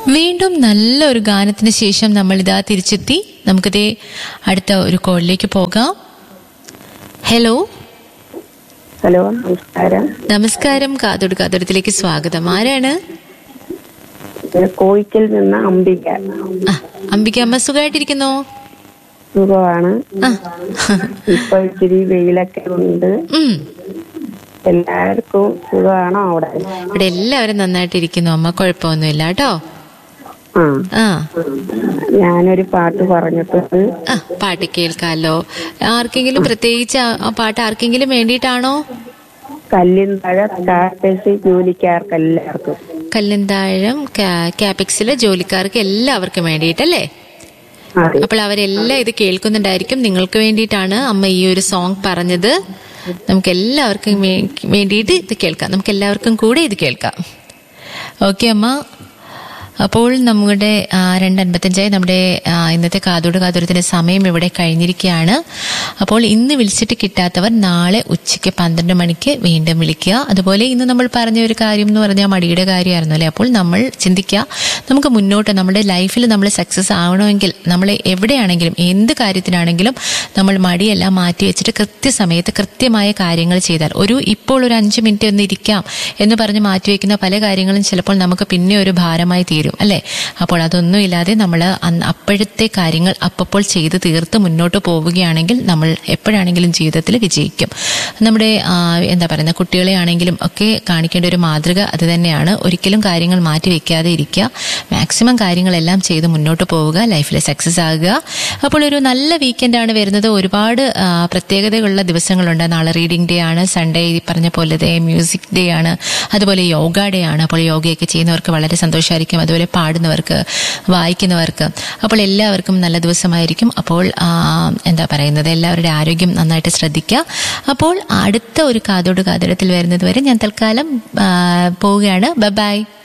വീണ്ടും നല്ലൊരു ഗാനത്തിന് ശേഷം നമ്മൾ ഇതാ തിരിച്ചെത്തി നമുക്കിതേ അടുത്ത ഒരു കോളിലേക്ക് പോകാം ഹലോ ഹലോ നമസ്കാരം നമസ്കാരം കാതോട് കാതോടത്തിലേക്ക് സ്വാഗതം ആരാണ് ഞാൻ കോഴിക്കൽ നിന്ന് അംബിക ആ അംബിക അമ്മ സുഖമായിട്ടിരിക്കുന്നോ സുഖമാണ് ആ ഇപ്പൊ ഇച്ചിരി വെയിലൊക്കെ ഉണ്ട് ഉം. എല്ലാവർക്കും സുഖമാണോ അവിടെ ഇവിടെ എല്ലാവരും നന്നായിട്ടിരിക്കുന്നു അമ്മ കുഴപ്പമൊന്നുമില്ല കേട്ടോ ആ ആ ഞാനൊരു പാട്ട് പറഞ്ഞിട്ടുണ്ട് ആ പാട്ട് കേൾക്കാലോ ആർക്കെങ്കിലും പ്രത്യേകിച്ച് ആ- ആ പാട്ട് ആർക്കെങ്കിലും വേണ്ടിയിട്ടാണോ കല്ലിന്തഴ കാർപ്പേഴ്സ് ജോലിക്കാർക്ക് എല്ലാവർക്കും കല്ലന്താഴം ക്യാപിക്സിലെ ജോലിക്കാർക്ക് എല്ലാവർക്കും വേണ്ടിയിട്ടല്ലേ അതെ അപ്പോൾ അവരെല്ലാം ഇത് കേൾക്കുന്നുണ്ടായിരിക്കും നിങ്ങൾക്ക് വേണ്ടിയിട്ടാണ് അമ്മ ഈ ഒരു സോങ് പറഞ്ഞത് നമുക്ക് എല്ലാവർക്കും വേ- വേണ്ടിയിട്ട് ഇത് കേൾക്കാം നമുക്ക് എല്ലാവർക്കും കൂടെ ഇത് കേൾക്കാം ഓക്കെ അമ്മ അപ്പോൾ നമ്മുടെ ആ, രണ്ട് അൻപത്തഞ്ചായി നമ്മുടെ ആ, ഇന്നത്തെ കാതോട് കാതോരത്തിന്റെ സമയം ഇവിടെ കഴിഞ്ഞിരിക്കുകയാണ് അപ്പോൾ ഇന്ന് വിളിച്ചിട്ട് കിട്ടാത്തവർ നാളെ ഉച്ചയ്ക്ക് പന്ത്രണ്ട് മണിക്ക് വീണ്ടും വിളിക്കുക അതുപോലെ ഇന്ന് നമ്മൾ പറഞ്ഞ ഒരു കാര്യം എന്ന് പറഞ്ഞാൽ മടിയുടെ കാര്യമായിരുന്നു അല്ലേ അപ്പോൾ നമ്മൾ ചിന്തിക്കുക നമുക്ക് മുന്നോട്ട് നമ്മുടെ ലൈഫിൽ നമ്മൾ സക്സസ് ആവണമെങ്കിൽ നമ്മൾ എവിടെയാണെങ്കിലും എന്ത് കാര്യത്തിനാണെങ്കിലും നമ്മൾ മടിയെല്ലാം മാറ്റി വെച്ചിട്ട് കൃത്യസമയത്ത് കൃത്യമായ കാര്യങ്ങൾ ചെയ്താൽ ഒരു ഇപ്പോൾ ഒരു അഞ്ച് മിനിറ്റ് ഒന്ന് ഇരിക്കാം എന്ന് പറഞ്ഞ് മാറ്റി വെക്കുന്ന പല കാര്യങ്ങളും ചിലപ്പോൾ നമുക്ക് പിന്നെ ഒരു ഭാരമായി തീരും അല്ലേ അപ്പോൾ അതൊന്നും ഇല്ലാതെ നമ്മൾ അന്ന് അപ്പോഴത്തെ കാര്യങ്ങൾ അപ്പോൾ ചെയ്ത് തീർത്ത് മുന്നോട്ട് പോവുകയാണെങ്കിൽ നമ്മൾ എപ്പോഴാണെങ്കിലും ജീവിതത്തിൽ വിജയിക്കും നമ്മുടെ ആ, എന്താ പറയുന്ന കുട്ടികളെ ആണെങ്കിലും ഒക്കെ കാണിക്കേണ്ട ഒരു മാതൃക അത് തന്നെയാണ് ഒരിക്കലും കാര്യങ്ങൾ മാറ്റി വെക്കാതെ ഇരിക്കുക മാക്സിമം കാര്യങ്ങളെല്ലാം ചെയ്ത് മുന്നോട്ട് പോവുക ലൈഫിൽ സക്സസ് ആകുക അപ്പോൾ ഒരു നല്ല വീക്കെൻഡാണ് വരുന്നത് ഒരുപാട് ആ, പ്രത്യേകതകളുള്ള ദിവസങ്ങളുണ്ട് നാളെ റീഡിംഗ് ഡേ ആണ് സൺഡേ ഈ പറഞ്ഞ പോലെ മ്യൂസിക് ഡേ ആണ് അതുപോലെ യോഗ ഡേ ആണ് അപ്പോൾ യോഗയൊക്കെ ചെയ്യുന്നവർക്ക് വളരെ സന്തോഷമായിരിക്കും അതുപോലെ പാടുന്നവർക്ക് വായിക്കുന്നവർക്ക് അപ്പോൾ എല്ലാവർക്കും നല്ല ദിവസമായിരിക്കും അപ്പോൾ ആ, എന്താ പറയുന്നത് എല്ലാവരുടെ ആരോഗ്യം നന്നായിട്ട് ശ്രദ്ധിക്കുക അപ്പോൾ അടുത്ത ഒരു കാതോട് കാതോടത്തിൽ വരുന്നത് വരെ ഞാൻ തൽക്കാലം ആ, പോവുകയാണ് ബൈ